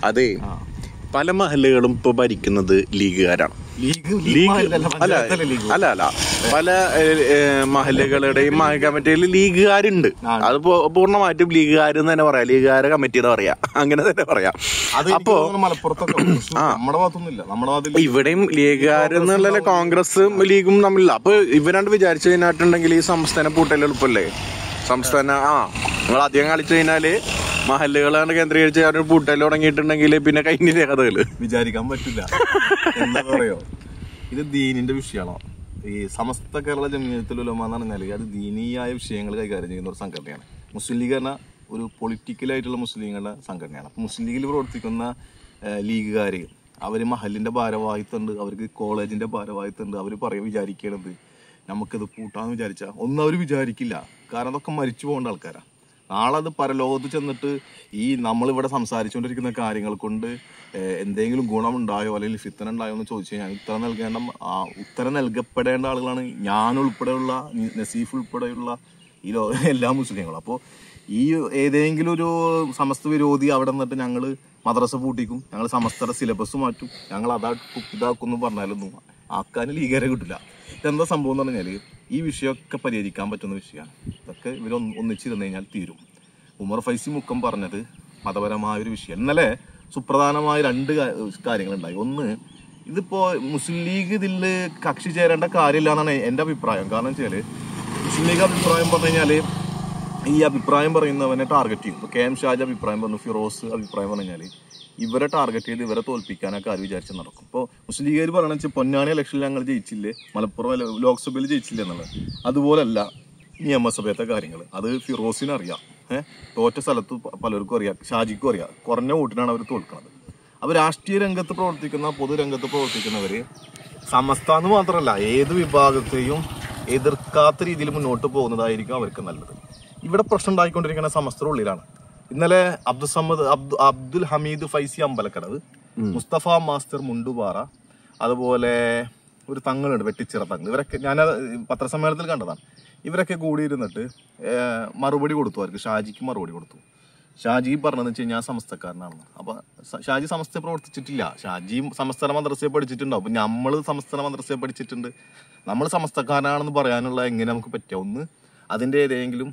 അതെ പല മഹലുകളും ഇപ്പൊ ഭരിക്കുന്നത് ലീഗുകാരാണ് ലീഗ് ലീഗ് അല്ല അല്ല പഞ്ചായത്തല്ലേ ലീഗ് അല്ല അല്ല പല ഏഹ്, ഏഹ്, മഹലുകളുടെയും മഹൽ കമ്മിറ്റിയിൽ ലീഗുകാരുണ്ട് അത് പൂ- പൂർണ്ണമായിട്ടും ലീഗുകാർ എന്ന് തന്നെ പറയാം ലീഗുകാരെ കമ്മിറ്റി എന്ന് പറയാം അങ്ങനെ തന്നെ പറയാം അത് എനിക്ക് അപ്പോ തോന്നുന്നു മലപ്പുറത്തൊക്കെ ഉണ്ട്. പക്ഷെ നമ്മുടെ ഭാഗത്തൊന്നുമില്ല നമ്മുടെ ഭാഗത്തിൽ ഇവിടെയും ലീഗുകാർ എന്നുള്ള കോൺഗ്രസും ലീഗും തമ്മിലില്ല അപ്പൊ ഇവരാണ്ട് വിചാരിച്ചു കഴിഞ്ഞിട്ടുണ്ടെങ്കിൽ ഈ സംസ്ഥാന പൂട്ടൽ എളുപ്പല്ലേ സംസ്ഥാന ആ നിങ്ങൾ അധികം കളിച്ചു കഴിഞ്ഞാല് മഹല്ലുകളാണ് കേന്ദ്രീകരിച്ച് അവർ പൂട്ടൽ തുടങ്ങിയിട്ടുണ്ടെങ്കിൽ പിന്നെ കഴിഞ്ഞില്ലേ കഥകള് വിചാരിക്കാൻ പറ്റില്ല എന്താ പറയോ ഇത് ദീനിന്റെ വിഷയമാണോ ഈ സമസ്ത കേരള ജമീയത്തുൽ ഉലമ എന്ന് പറഞ്ഞാൽ അത് ദീനീയായ വിഷയങ്ങൾ കൈകാര്യം ചെയ്യുന്ന ഒരു സംഘടനയാണ് മുസ്ലിം ലീഗ് പറഞ്ഞ ഒരു പൊളിറ്റിക്കലായിട്ടുള്ള മുസ്ലിങ്ങളുടെ സംഘടനയാണ് അപ്പൊ മുസ്ലിം ലീഗിൽ പ്രവർത്തിക്കുന്ന ലീഗുകാർ അവർ മഹലിന്റെ ഭാരവാഹിത്വമുണ്ട് അവർക്ക് കോളേജിന്റെ ഭാരവാഹിത്വമുണ്ട് അവർ പറയും വിചാരിക്കണത് നമുക്കിത് പൂട്ടാന്ന് വിചാരിച്ചാൽ ഒന്നും അവർ വിചാരിക്കില്ല കാരണം അതൊക്കെ മരിച്ചു പോകേണ്ട ആൾക്കാരാണ് നാളെ അത് പരലോകത്ത് ചെന്നിട്ട് ഈ നമ്മളിവിടെ സംസാരിച്ചുകൊണ്ടിരിക്കുന്ന കാര്യങ്ങൾ കൊണ്ട് ഏഹ്, എന്തെങ്കിലും ഗുണമുണ്ടായോ അല്ലെങ്കിൽ ഫിത്തന ഉണ്ടായോ എന്ന് ചോദിച്ചു കഴിഞ്ഞാൽ ഉത്തരം നൽകേണ്ട ആ ഉത്തരം നൽകപ്പെടേണ്ട ആളുകളാണ് ഞാൻ ഉൾപ്പെടെയുള്ള നി- നസീഫ് ഉൾപ്പെടെയുള്ള ഈ ലോ എല്ലാ മുസ്ലിങ്ങളും അപ്പോൾ ഈ ഏതെങ്കിലും ഒരു സമസ്ത വിരോധി അവിടെ നിന്നിട്ട് ഞങ്ങൾ മദ്രസ പൂട്ടിക്കും ഞങ്ങൾ സമസ്തയുടെ സിലബസ് മാറ്റും ഞങ്ങൾ അതാക്കും ഇതാക്കും എന്ന് പറഞ്ഞാലൊന്നും ആക്കാൻ ലീഗരെ കിട്ടില്ല ഇതെന്താ സംഭവം എന്ന് പറഞ്ഞാൽ ഈ വിഷയമൊക്കെ പരിഹരിക്കാൻ പറ്റുന്ന വിഷയമാണ് ഇതൊക്കെ ഇവർ ഒന്നിച്ചിരുന്നു കഴിഞ്ഞാൽ തീരും ഉമർ ഫൈസി മുക്കം പറഞ്ഞത് മതപരമായ ഒരു വിഷയം ഇന്നലെ സുപ്രധാനമായ രണ്ട് കാ- കാര്യങ്ങളുണ്ടായി ഒന്ന് ഇതിപ്പോ മുസ്ലിം ലീഗ് ഇതിൽ കക്ഷി ചേരേണ്ട കാര്യമില്ല എന്നാണ് എൻ്റെ അഭിപ്രായം കാരണം വെച്ചാല് മുസ്ലിം ലീഗ് അഭിപ്രായം പറഞ്ഞു കഴിഞ്ഞാല് ഈ അഭിപ്രായം പറയുന്നവനെ ടാർഗറ്റ് ചെയ്യും ഇപ്പൊ കെ എം ഷാജ് അഭിപ്രായം പറഞ്ഞു ഫിറോസ് അഭിപ്രായം പറഞ്ഞു കഴിഞ്ഞാല് ഇവരെ ടാർഗറ്റ് ചെയ്ത് ഇവരെ തോൽപ്പിക്കാനൊക്കെ ആര് വിചാരിച്ച് നടക്കും ഇപ്പോൾ മുസ്ലിം ലീഗുകാർ പറയണ വെച്ചാൽ പൊന്നാനി ഇലക്ഷനിൽ ഞങ്ങൾ ജയിച്ചില്ലേ മലപ്പുറം ഇല- ലോക്സഭയിൽ ജയിച്ചില്ലേ എന്നുള്ളത് അതുപോലല്ല നിയമസഭയത്തെ കാര്യങ്ങൾ അത് ഫിറോസിന് അറിയാം ഏഹ് തോറ്റ സ്ഥലത്ത് പ- പലർക്കും അറിയാം ഷാജിക്കും അറിയാം കുറഞ്ഞ വോട്ടിനാണ് അവർ തോൽക്കുന്നത് അപ്പോൾ രാഷ്ട്രീയ രംഗത്ത് പ്രവർത്തിക്കുന്ന പൊതുരംഗത്ത് പ്രവർത്തിക്കുന്നവര് സമസ്ത എന്ന് മാത്രമല്ല ഏത് വിഭാഗത്തെയും എതിർക്കാത്ത രീതിയിൽ മുന്നോട്ട് പോകുന്നതായിരിക്കും അവർക്ക് നല്ലത് ഇവിടെ പ്രശ്നം ഉണ്ടായിക്കൊണ്ടിരിക്കുന്ന സമസ്തയുടെ ഉള്ളിലാണ് ഇന്നലെ അബ്ദുൽ സമദ് അബ്ദു അബ്ദുൽ ഹമീദ് ഫൈസി അമ്പലക്കടവ് മുസ്തഫ മാസ്റ്റർ മുണ്ടുപാറ അതുപോലെ ഒരു തങ്ങളുണ്ട് വെട്ടിച്ചിറ തങ്ങൾ ഇവരൊക്കെ ഞാൻ പത്രസമ്മേളനത്തിൽ കണ്ടതാണ് ഇവരൊക്കെ കൂടിയിരുന്നിട്ട് ഏഹ്, മറുപടി കൊടുത്തു അവർക്ക് ഷാജിക്ക് മറുപടി കൊടുത്തു ഷാജി പറഞ്ഞതെന്ന് വെച്ച് കഴിഞ്ഞാൽ സമസ്തക്കാരനാണെന്ന് അപ്പൊ സ- ഷാജി സമസ്ത പ്രവർത്തിച്ചിട്ടില്ല ഷാജി സമസ്തന മദ്രസയെ പഠിച്ചിട്ടുണ്ടോ അപ്പൊ നമ്മൾ സമസ്തന മദ്രസയെ പഠിച്ചിട്ടുണ്ട് നമ്മൾ സമസ്തക്കാരനാണെന്ന് പറയാനുള്ള എങ്ങനെ നമുക്ക് പറ്റുക ഒന്ന് അതിന്റെ ഏതെങ്കിലും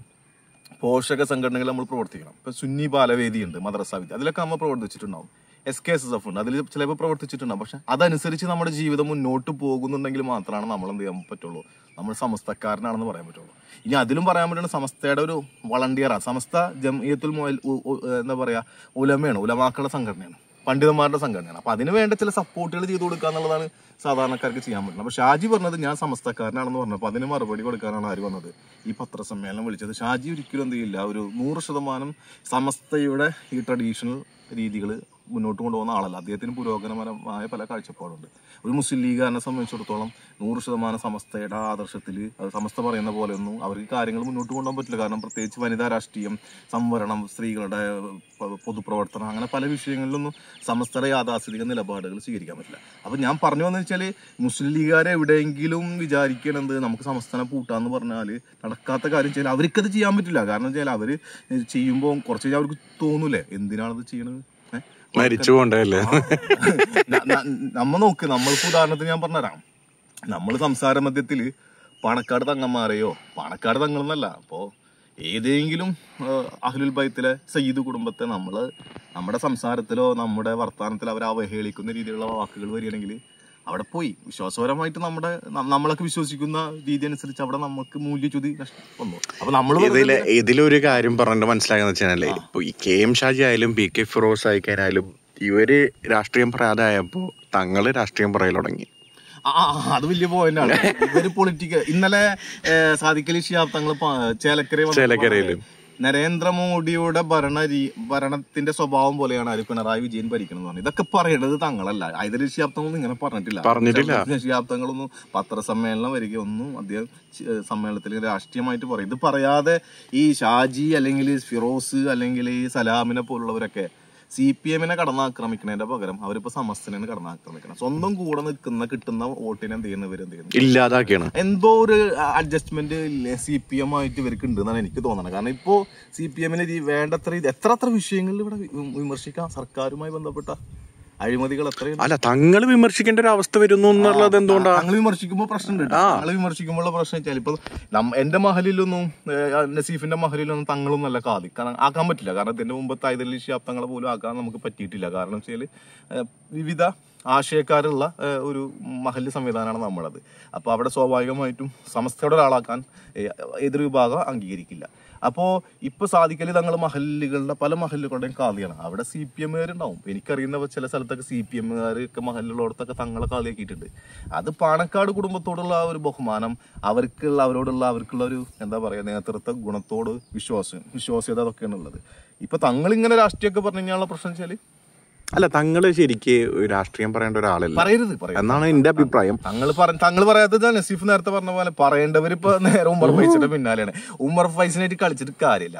പോഷക സംഘടനകൾ നമ്മൾ പ്രവർത്തിക്കണം ഇപ്പൊ സുന്നി ബാലവേദി ഉണ്ട് മദ്രസ വിദ്യ അതിലൊക്കെ നമ്മൾ പ്രവർത്തിച്ചിട്ടുണ്ടാവും S K S S F ഉണ്ട് അതിൽ ചിലപ്പോൾ പ്രവർത്തിച്ചിട്ടുണ്ടാവും പക്ഷെ അതനുസരിച്ച് നമ്മുടെ ജീവിതം മുന്നോട്ട് പോകുന്നുണ്ടെങ്കിൽ മാത്രമാണ് നമ്മൾ എന്ത് ചെയ്യാൻ പറ്റുള്ളൂ നമ്മൾ സമസ്തക്കാരനാണെന്ന് പറയാൻ പറ്റുള്ളൂ ഇനി അതിലും പറയാൻ പറ്റുന്ന സമസ്തയുടെ ഒരു വളണ്ടിയറാണ് സമസ്ത ജംഇയത്തുൽ മുഅൽ- ഉ- ഉ- എന്താ പറയാ ഉലമയാണ് ഉലമാക്കളുടെ സംഘടനയാണ് പണ്ഡിതന്മാരുടെ സംഘടനയാണ് അപ്പൊ അതിന് വേണ്ട ചില സപ്പോർട്ടുകൾ ചെയ്തു കൊടുക്കുക എന്നുള്ളതാണ് സാധാരണക്കാർക്ക് ചെയ്യാൻ പറ്റുന്നത് അപ്പൊ ഷാജി പറഞ്ഞത് ഞാൻ സമസ്തക്കാരനാണെന്ന് പറഞ്ഞപ്പോൾ അതിന് മറുപടി കൊടുക്കാനാണ് ആര് വന്നത് ഈ പത്രസമ്മേളനം വിളിച്ചത് ഷാജി ഒരിക്കലും എന്ത് ചെയ്യില്ല ഒരു നൂറ് ശതമാനം സമസ്തയുടെ ഈ ട്രഡീഷണൽ രീതികൾ മുന്നോട്ട് കൊണ്ടുപോകുന്ന ആളല്ല അദ്ദേഹത്തിന് പുരോഗമനപരമായ പല കാഴ്ചപ്പാടുണ്ട് ഒരു മുസ്ലിം ലീഗുകാരനെ സംബന്ധിച്ചിടത്തോളം നൂറ് ശതമാനം സമസ്തയുടെ ആദർശത്തിൽ അത് സമസ്ത പറയുന്ന പോലെയൊന്നും അവർക്ക് കാര്യങ്ങൾ മുന്നോട്ട് കൊണ്ടുപോകാൻ പറ്റില്ല കാരണം പ്രത്യേകിച്ച് വനിതാ രാഷ്ട്രീയം സംവരണം സ്ത്രീകളുടെ പ- പൊതുപ്രവർത്തനം അങ്ങനെ പല വിഷയങ്ങളിലൊന്നും സമസ്തയുടെ യാഥാസ്ഥിതിക നിലപാടുകൾ സ്വീകരിക്കാൻ പറ്റില്ല അപ്പൊ ഞാൻ പറഞ്ഞു വന്നു വെച്ചാൽ മുസ്ലിം ലീഗുകാരെ എവിടെയെങ്കിലും വിചാരിക്കണത് നമുക്ക് സംസ്ഥാനം പൂട്ടാന്ന് പറഞ്ഞാൽ നടക്കാത്ത കാര്യം ചെയ്യാൻ അവർക്കത് ചെയ്യാൻ പറ്റില്ല കാരണം വെച്ചാൽ അവര് ചെയ്യുമ്പോൾ കുറച്ച് കഴിഞ്ഞാൽ അവർക്ക് തോന്നൂലേ എന്തിനാണത് ചെയ്യണത് ഏഹ് മരിച്ചു പോണ്ടല്ലേ ന- ന- നമ്മ നോക്ക് നമ്മൾക്ക് ഉദാഹരണത്തിന് ഞാൻ പറഞ്ഞുതരാം നമ്മൾ സംസാര മധ്യത്തില് പണക്കാട് തങ്ങന്മാരെയോ പണക്കാട് തങ്ങളെന്നല്ല അപ്പോ ഏതെങ്കിലും ഏഹ്, അഹ്ലുൽ ബൈത്തിലെ സയ്യിദ് കുടുംബത്തെ നമ്മള് നമ്മുടെ സംസാരത്തിലോ നമ്മുടെ വർത്തമാനത്തിലോ അവരെ അവഹേളിക്കുന്ന രീതിയിലുള്ള വാക്കുകൾ വരികയാണെങ്കിൽ അവിടെ പോയി വിശ്വാസപരമായിട്ട് നമ്മുടെ ന- നമ്മളൊക്കെ വിശ്വസിക്കുന്ന രീതി അനുസരിച്ച് അവിടെ നമുക്ക് മൂല്യച്യുതി നഷ്ടം വന്നു അപ്പൊ നമ്മൾ ഇതില് ഇതിലൊരു കാര്യം പറഞ്ഞിട്ട് മനസ്സിലാക്കുന്ന വെച്ചാലേ ഇപ്പൊ ഈ കെ എം ഷാജി ആയാലും പി കെ ഫിറോസ് ആയിക്കാനായാലും ഇവര് രാഷ്ട്രീയം പറയാതായപ്പോ തങ്ങള് രാഷ്ട്രീയം പറയൽ തുടങ്ങി ആ, ആ, ആ, അത് വലിയ പോയിന്റാണ് ഇവര് പൊളിറ്റിക്കൽ ഇന്നലെ ഏഹ്, സാദിഖലി ഷിയാബ് തങ്ങൾ ചേലക്കര വന്നപ്പോ ചേലക്കരയില്. നരേന്ദ്രമോദിയുടെ ഭരണ രീ- ഭരണത്തിന്റെ സ്വഭാവം പോലെയാണ് ആര് പിണറായി വിജയൻ ഭരിക്കണം പറഞ്ഞു ഇതൊക്കെ പറയണത് തങ്ങളല്ല ഹൈദരലി ഷിയാബ് തങ്ങളൊന്നും ഇങ്ങനെ പറഞ്ഞിട്ടില്ല പറഞ്ഞിട്ടില്ല. ഷിയാബ് തങ്ങളൊന്നും പത്രസമ്മേളനം വരികയൊന്നും അദ്ദേഹം ചി- ഏഹ്, സമ്മേളനത്തിൽ രാഷ്ട്രീയമായിട്ട് പറയും ഇത് പറയാതെ ഈ ഷാജി അല്ലെങ്കിൽ ഫിറോസ് അല്ലെങ്കിൽ ഈ സലാമിനെ പോലുള്ളവരൊക്കെ സി പി എമ്മിനെ കടന്നാക്രമിക്കുന്നതിന്റെ പകരം അവരിപ്പോ സമസ്തനെ കടന്നാക്രമിക്കണം സ്വന്തം കൂടെ നിൽക്കുന്ന കിട്ടുന്ന വോട്ടിനെ എന്ത് ചെയ്യുന്നു ഇവരെന്ത് ചെയ്യുന്നു ഇല്ലാതാക്കിയാണ് എന്തോ ഒരു അഡ്ജസ്റ്റ്മെന്റ് സി പി എം ആയിട്ട് ഇവർക്ക് ഉണ്ടെന്നാണ് എനിക്ക് തോന്നുന്നത് കാരണം ഇപ്പോ സി പി എമ്മിന് വേണ്ടത്ര ഇത് എത്ര എത്ര വിഷയങ്ങളിൽ ഇവിടെ വി- വിമർശിക്കാം സർക്കാരുമായി ബന്ധപ്പെട്ട അഴിമതികൾ എത്രയും അല്ല തങ്ങൾ വിമർശിക്കേണ്ട ഒരു അവസ്ഥ വരുന്നു എന്നുള്ളത് എന്തുകൊണ്ടാ ഞങ്ങൾ വിമർശിക്കുമ്പോൾ പ്രശ്നമുണ്ട് ഞങ്ങൾ വിമർശിക്കുമ്പോൾ പ്രശ്നം വെച്ചാൽ ഇപ്പൊ നം- എന്റെ മഹലിലൊന്നും ഏഹ്, നസീഫിന്റെ മഹലിലൊന്നും തങ്ങളും നല്ല കാതി കാരണം ആക്കാൻ പറ്റില്ല കാരണം ഇതിന്റെ മുമ്പത്തെ ഐതലി ഷിയാബ് തങ്ങളെ പോലും ആക്കാൻ നമുക്ക് പറ്റിയിട്ടില്ല കാരണം വെച്ചാൽ വിവിധ ആശയക്കാരുള്ള ഏഹ്, ഒരു മഹല് സംവിധാനമാണ് നമ്മളത് അപ്പൊ അവിടെ സ്വാഭാവികമായിട്ടും സമസ്തയുടെ ഒരാളാക്കാൻ ഏഹ്, എതിർ വിഭാഗം അംഗീകരിക്കില്ല അപ്പോ ഇപ്പൊ സാധിക്കല് തങ്ങൾ മഹല്ലുകളുടെ പല മഹല്ലുകളുടെയും കാതിയാണ് അവിടെ സി പി എമ്മുകാരുണ്ടാവും എനിക്കറിയുന്ന ചില സ്ഥലത്തൊക്കെ സി പി എമ്മുകാർക്ക് മഹല്ലുള്ളടത്തൊക്കെ തങ്ങളെ കാതിയാക്കിയിട്ടുണ്ട് അത് പാണക്കാട് കുടുംബത്തോടുള്ള ആ ഒരു ബഹുമാനം അവർക്കുള്ള അവരോടുള്ള അവർക്കുള്ള ഒരു എന്താ പറയാ നേതൃത്വ ഗുണത്തോട് വിശ്വാസം വിശ്വാസ്യത അതൊക്കെയാണ് ഉള്ളത് ഇപ്പൊ തങ്ങൾ ഇങ്ങനെ രാഷ്ട്രീയമൊക്കെ പറഞ്ഞു കഴിഞ്ഞാലുള്ള പ്രശ്നം വെച്ചാല് അല്ല തങ്ങള് ശരിക്ക് രാഷ്ട്രീയം പറയേണ്ട ഒരാളല്ല പറയരുത് പറയരുത് എന്നാണ് എന്റെ അഭിപ്രായം തങ്ങൾ പറഞ്ഞ തങ്ങൾ പറയാത്തത് നസീഫ് നേരത്തെ പറഞ്ഞ പോലെ പറയേണ്ടവർ ഇപ്പൊ നേരെ ഉമർ ഫൈസിന്റെ പിന്നാലെയാണ് ഉമർ ഫൈസിനായിട്ട് കളിച്ചിട്ട് കാര്യമില്ല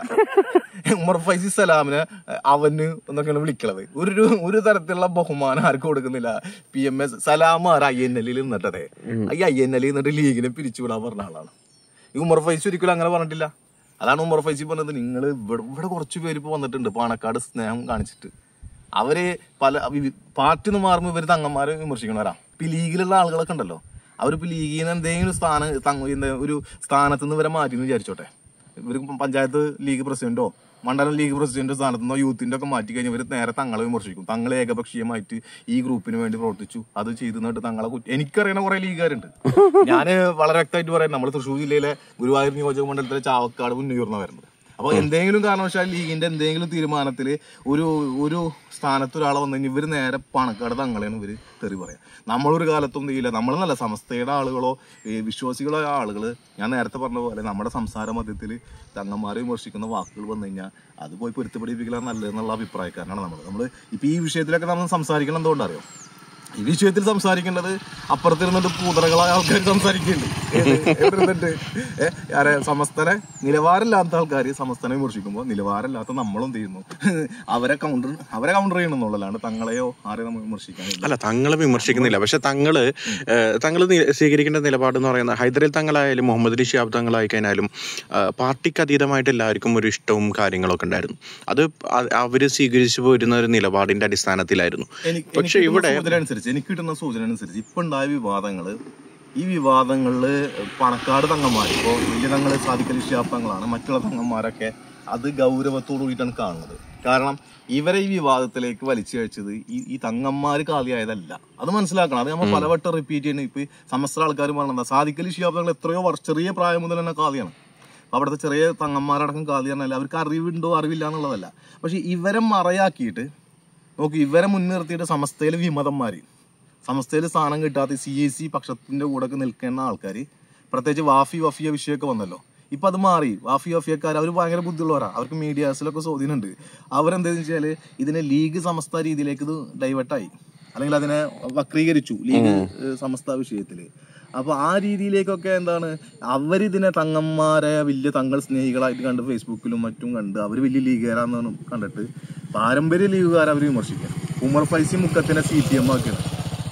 ഉമർ ഫൈസി സലാമിനെ അവന് എന്നൊക്കെയാണ് വിളിക്കണത് ഒരു ഒരു തരത്തിലുള്ള ബഹുമാനം ആർക്കും കൊടുക്കുന്നില്ല P M S Salam R I N എല്ലിൽ നിന്നിട്ടതെ ഈ ഐ എൻ എല്ലിൽ നിന്നിട്ട് ലീഗിനെ പിരിച്ചുവിടാൻ പറഞ്ഞ ആളാണ് ഈ ഉമർ ഫൈസി ഒരിക്കലും അങ്ങനെ പറഞ്ഞിട്ടില്ല അതാണ് ഉമർ ഫൈസി പറഞ്ഞത് നിങ്ങൾ ഇവിടെ ഇവിടെ കുറച്ച് പേര് ഇപ്പൊ വന്നിട്ടുണ്ട് പാണക്കാട് സ്നേഹം കാണിച്ചിട്ട് അവര് പല വി- പാർട്ടി നിന്ന് മാറുമ്പോൾ ഇവര് തങ്ങന്മാരെ വിമർശിക്കണവരാ ഇപ്പൊ ഈ ലീഗിലുള്ള ആളുകളൊക്കെ ഉണ്ടല്ലോ അവരിപ്പോ ലീഗിൽ നിന്ന് എന്തെങ്കിലും സ്ഥാനം തങ്ങ- എന്താ ഒരു സ്ഥാനത്ത് നിന്ന് ഇവരെ മാറ്റി എന്ന് വിചാരിച്ചോട്ടെ ഇവർ പഞ്ചായത്ത് ലീഗ് പ്രസിഡന്റോ മണ്ഡലം ലീഗ് പ്രസിഡന്റ് സ്ഥാനത്ത് നിന്നോ യൂത്തിന്റെ ഒക്കെ മാറ്റി കഴിഞ്ഞാൽ ഇവർ നേരെ തങ്ങളെ വിമർശിക്കും തങ്ങൾ ഏകപക്ഷീയമായിട്ട് ഈ ഗ്രൂപ്പിന് വേണ്ടി പ്രവർത്തിച്ചു അത് ചെയ്തു എന്നിട്ട് തങ്ങളെ കുറ്റ- എനിക്കറിയണ കുറെ ലീഗുകാരുണ്ട് ഞാന് വളരെ വ്യക്തമായിട്ട് പറയാം നമ്മൾ തൃശ്ശൂർ ജില്ലയിലെ ഗുരുവായൂർ നിയോജക മണ്ഡലത്തിലെ ചാവക്കാട് മുന്നേറുന്നവരുന്നത് അപ്പൊ എന്തെങ്കിലും കാരണവശാൽ ലീഗിന്റെ എന്തെങ്കിലും തീരുമാനത്തിൽ ഒരു ഒരു സ്ഥാനത്ത് ഒരാളെ വന്നു കഴിഞ്ഞാൽ ഇവര് നേരെ പണക്കാട് തങ്ങളെയാണ് ഇവര് തെറി പറയാം നമ്മളൊരു കാലത്തും ചെയ്യില്ല നമ്മളെന്നല്ല സമസ്തയുടെ ആളുകളോ ഈ വിശ്വാസികളോ ആളുകൾ ഞാൻ നേരത്തെ പറഞ്ഞ പോലെ നമ്മുടെ സംസാര മധ്യത്തിൽ തങ്ങന്മാരെ വിമർശിക്കുന്ന വാക്കുകൾ വന്നു കഴിഞ്ഞാൽ അത് പോയി പൊരുത്തപ്പെടിപ്പിക്കലാണ് നല്ലതെന്നുള്ള അഭിപ്രായക്കാരനാണ് നമ്മൾ നമ്മൾ ഇപ്പൊ ഈ വിഷയത്തിലൊക്കെ നമ്മൾ സംസാരിക്കണം എന്തുകൊണ്ടറിയോ ഈ വിഷയത്തിൽ സംസാരിക്കേണ്ടത് അപ്പുറത്തിരുന്നിട്ട് പൂതറകളായ ആൾക്കാർ സംസാരിക്കുന്നുണ്ട് ഏത്? എവിടെ ഇരുന്നിട്ട് ഏ, ആരെ സമസ്തനെ നിലവാരമില്ലാത്ത ആൾക്കാർ സമസ്തനെ വിമർശിക്കുമ്പോൾ നിലവാരമില്ലാത്ത നമ്മളും ചെയ്യുന്നു അവരെ കൗണ്ടർ അവരെ കൗണ്ടർ ചെയ്യണമെന്നുള്ളതാണ് തങ്ങളെയോ ആരെയും നമ്മൾ വിമർശിക്കാനില്ല അല്ല തങ്ങളെ വിമർശിക്കുന്നില്ല പക്ഷെ തങ്ങള് ഏഹ്, തങ്ങള് നി- സ്വീകരിക്കേണ്ട നിലപാട് എന്ന് പറയുന്നത് ഹൈദരൽ തങ്ങളായാലും മുഹമ്മദ് അലി ഷിഹാബ് തങ്ങളായി കഴിഞ്ഞാലും ഏഹ്, പാർട്ടിക്ക് അതീതമായിട്ട് എല്ലാവർക്കും ഒരു ഇഷ്ടവും കാര്യങ്ങളൊക്കെ ഉണ്ടായിരുന്നു അത് അ- അവര് സ്വീകരിച്ചു പോരുന്ന ഒരു നിലപാടിന്റെ അടിസ്ഥാനത്തിലായിരുന്നു എനിക്ക് പക്ഷെ എനിക്ക് ഇവിടെ കിട്ടുന്ന സൂചന അനുസരിച്ച് എനിക്ക് കിട്ടുന്ന സൂചന അനുസരിച്ച് ഇപ്പൊ ഉണ്ടായ വിവാദങ്ങള് ഈ വിവാദങ്ങളില് പണക്കാട് തങ്ങന്മാർ ഇപ്പോ വലിയ തങ്ങള് സാധിക്കൽ തങ്ങളാണ് മറ്റുള്ള തങ്ങന്മാരൊക്കെ അത് ഗൗരവത്തോടു കൂടിയിട്ടാണ് കാണുന്നത് കാരണം ഇവരെ ഈ വിവാദത്തിലേക്ക് വലിച്ചു കഴിച്ചത് ഈ ഈ തങ്ങന്മാര് കാലിയായതല്ല അത് മനസ്സിലാക്കണം അത് നമ്മൾ പലവട്ടം റിപ്പീറ്റ് ചെയ്യണം ഇപ്പൊ ഈ സമസ്ത ആൾക്കാർ പറഞ്ഞത് സാധിക്കൽ തങ്ങൾ എത്രയോ വർഷം ചെറിയ പ്രായം മുതൽ തന്നെ കാലിയാണ് അപ്പൊ അവിടുത്തെ ചെറിയ തങ്ങന്മാരടക്കം കാതി പറഞ്ഞാൽ അവർക്ക് അറിവുണ്ടോ അറിവില്ല എന്നുള്ളതല്ല പക്ഷെ ഇവരെ മറയാക്കിയിട്ട് നോക്കി ഇവരെ മുൻനിർത്തിയിട്ട് സമസ്തയിലെ വിമതന്മാര് സമസ്തയിൽ സ്ഥാനം കിട്ടാത്ത സി എ സി പക്ഷത്തിന്റെ കൂടെ ഒക്കെ നിൽക്കുന്ന ആൾക്കാർ പ്രത്യേകിച്ച് വാഫി വഫിയ വിഷയമൊക്കെ വന്നല്ലോ ഇപ്പൊ അത് മാറി വാഫി വഫിയക്കാർ അവർ ഭയങ്കര ബുദ്ധിയുള്ളവരാ അവർക്ക് മീഡിയാസിലൊക്കെ സ്വാധീനമുണ്ട് അവരെന്താന്ന് വെച്ചാല് ഇതിനെ ലീഗ് സമസ്ത രീതിയിലേക്ക് ഇത് ഡൈവേർട്ടായി അല്ലെങ്കിൽ അതിനെ വക്രീകരിച്ചു ലീഗ് ഏഹ്, സമസ്ത വിഷയത്തില് അപ്പൊ ആ രീതിയിലേക്കൊക്കെ എന്താണ് അവരിതിനെ തങ്ങന്മാരെ വലിയ തങ്ങൾ സ്നേഹികളായിട്ട് കണ്ട് ഫേസ്ബുക്കിലും മറ്റും കണ്ട് അവർ വലിയ ലീഗുകാരാന്ന് കണ്ടിട്ട് പാരമ്പര്യ ലീഗുകാരെ അവർ വിമർശിക്കുക ഉമർ ഫൈസി മുക്കത്തിനെ സി പി എം ആക്കിയാണ്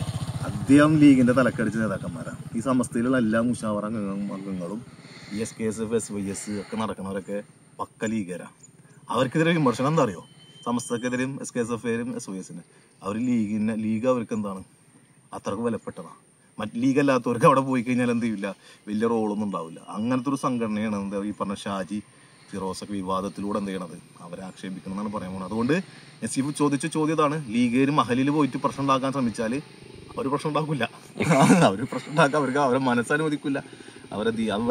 അദ്ദേഹം ലീഗിന്റെ തലക്കടിച്ച നേതാക്കന്മാരാണ് ഈ സമസ്തയിലുള്ള എല്ലാ മുഷാവറ അംഗങ്ങളും അംഗങ്ങളും ഈ S K S F S Y S ഒക്കെ നടക്കുന്നവരൊക്കെ പക്ക ലീഗരാ അവർക്കെതിരെ വിമർശനം എന്താ അറിയോ സമസ്തക്കെതിരെയും എസ് കെ എസ് എഫ് എയും എസ് വൈ എസിന് അവർ ലീഗിനെ ലീഗ് അവർക്ക് എന്താണ് അത്രക്ക് വിലപ്പെട്ടതാണ് മറ്റ് ലീഗ് അല്ലാത്തവർക്ക് അവിടെ പോയി കഴിഞ്ഞാൽ എന്ത് ചെയ്യില്ല വലിയ റോളൊന്നും ഉണ്ടാവില്ല അങ്ങനത്തെ ഒരു സംഘടനയാണ് എന്താ ഈ പറഞ്ഞ ഷാജി ഫിറോസൊക്കെ വിവാദത്തിലൂടെ എന്ത് ചെയ്യണത് അവരെ ആക്ഷേപിക്കണം എന്നാണ് പറയാൻ പോകുന്നത് അതുകൊണ്ട് നസീഫ് ചോദിച്ച ചോദ്യതാണ് ലീഗേര് മഹലിൽ പോയിട്ട് പ്രശ്നം ഉണ്ടാക്കാൻ ശ്രമിച്ചാൽ അവർ പ്രശ്നം ഉണ്ടാക്കില്ല അവർ പ്രശ്നം ഉണ്ടാക്കാൻ അവർക്ക് അവരെ മനസ്സനുവദിക്കില്ല അവരെ ദി- അവ